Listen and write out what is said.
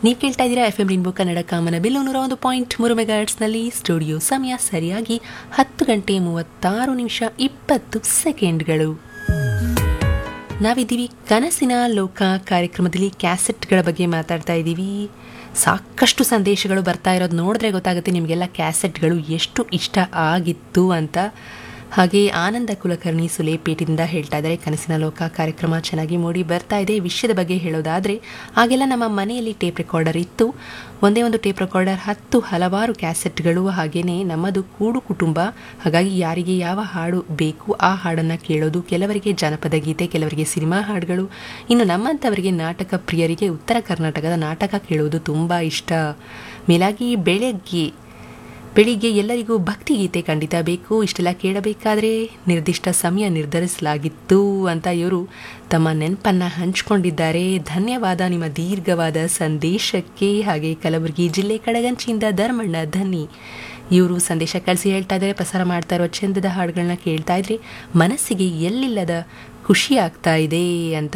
ನೀವು ಕೇಳ್ತಾ ಇದ್ದೀರಾ ಎಫ್ ಎಂ ರಿನ್ಬೋ ಕನ್ನಡ ಕಾಮನ ಬಿಲ್ಲು ನೂರ ಒಂದು ಪಾಯಿಂಟ್ ಮೂರು ಮೆಗಾಟ್ಸ್ನಲ್ಲಿ ಸ್ಟುಡಿಯೋ ಸಮಯ ಸರಿಯಾಗಿ ಹತ್ತು ಗಂಟೆ ಮೂವತ್ತಾರು ನಿಮಿಷ ಇಪ್ಪತ್ತು ಸೆಕೆಂಡ್ಗಳು ನಾವಿದ್ದೀವಿ ಕನಸಿನ ಲೋಕ ಕಾರ್ಯಕ್ರಮದಲ್ಲಿ ಕ್ಯಾಸೆಟ್ಗಳ ಬಗ್ಗೆ ಮಾತಾಡ್ತಾ ಇದ್ದೀವಿ ಸಾಕಷ್ಟು ಸಂದೇಶಗಳು ಬರ್ತಾ ಇರೋದು ನೋಡಿದ್ರೆ ಗೊತ್ತಾಗುತ್ತೆ ನಿಮಗೆಲ್ಲ ಕ್ಯಾಸೆಟ್ಗಳು ಎಷ್ಟು ಇಷ್ಟ ಆಗಿತ್ತು ಅಂತ ಹಾಗೆ ಆನಂದ ಕುಲಕರ್ಣಿ ಸುಲೇಪೇಟಿಂದ ಹೇಳ್ತಾ ಇದ್ದಾರೆ ಕನಸಿನ ಲೋಕ ಕಾರ್ಯಕ್ರಮ ಚೆನ್ನಾಗಿ ಮೂಡಿ ಬರ್ತಾ ಇದೆ ವಿಷಯದ ಬಗ್ಗೆ ಹೇಳೋದಾದರೆ ಆಗೆಲ್ಲ ನಮ್ಮ ಮನೆಯಲ್ಲಿ ಟೇಪ್ ರೆಕಾರ್ಡರ್ ಇತ್ತು ಒಂದೇ ಒಂದು ಟೇಪ್ ರೆಕಾರ್ಡರ್ ಹತ್ತು ಹಲವಾರು ಕ್ಯಾಸೆಟ್ಗಳು ಹಾಗೆಯೇ ನಮ್ಮದು ಕೂಡು ಕುಟುಂಬ ಹಾಗಾಗಿ ಯಾರಿಗೆ ಯಾವ ಹಾಡು ಬೇಕು ಆ ಹಾಡನ್ನು ಕೇಳೋದು ಕೆಲವರಿಗೆ ಜನಪದ ಗೀತೆ ಕೆಲವರಿಗೆ ಸಿನಿಮಾ ಹಾಡುಗಳು ಇನ್ನು ನಮ್ಮಂಥವರಿಗೆ ನಾಟಕ ಪ್ರಿಯರಿಗೆ ಉತ್ತರ ಕರ್ನಾಟಕದ ನಾಟಕ ಕೇಳುವುದು ತುಂಬ ಇಷ್ಟ ಮೇಲಾಗಿ ಬೆಳಗ್ಗೆ ಬೆಳಿಗ್ಗೆ ಎಲ್ಲರಿಗೂ ಭಕ್ತಿಗೀತೆ ಖಂಡಿತ ಬೇಕು ಇಷ್ಟೆಲ್ಲ ಕೇಳಬೇಕಾದ್ರೆ ನಿರ್ದಿಷ್ಟ ಸಮಯ ನಿರ್ಧರಿಸಲಾಗಿತ್ತು ಅಂತ ಇವರು ತಮ್ಮ ನೆನಪನ್ನು ಹಂಚಿಕೊಂಡಿದ್ದಾರೆ ಧನ್ಯವಾದ ನಿಮ್ಮ ದೀರ್ಘವಾದ ಸಂದೇಶಕ್ಕೆ ಹಾಗೆ ಕಲಬುರಗಿ ಜಿಲ್ಲೆ ಕಡಗಂಚಿಯಿಂದ ಧರ್ಮಣ್ಣ ಧನ್ನಿ ಇವರು ಸಂದೇಶ ಕಳಿಸಿ ಹೇಳ್ತಾ ಇದ್ದಾರೆ ಪ್ರಸಾರ ಮಾಡ್ತಾ ಇರೋ ಚಂದದ ಹಾಡುಗಳನ್ನ ಕೇಳ್ತಾ ಇದ್ರೆ ಮನಸ್ಸಿಗೆ ಎಲ್ಲಿಲ್ಲದ ಖುಷಿ ಆಗ್ತಾ ಇದೆ ಅಂತ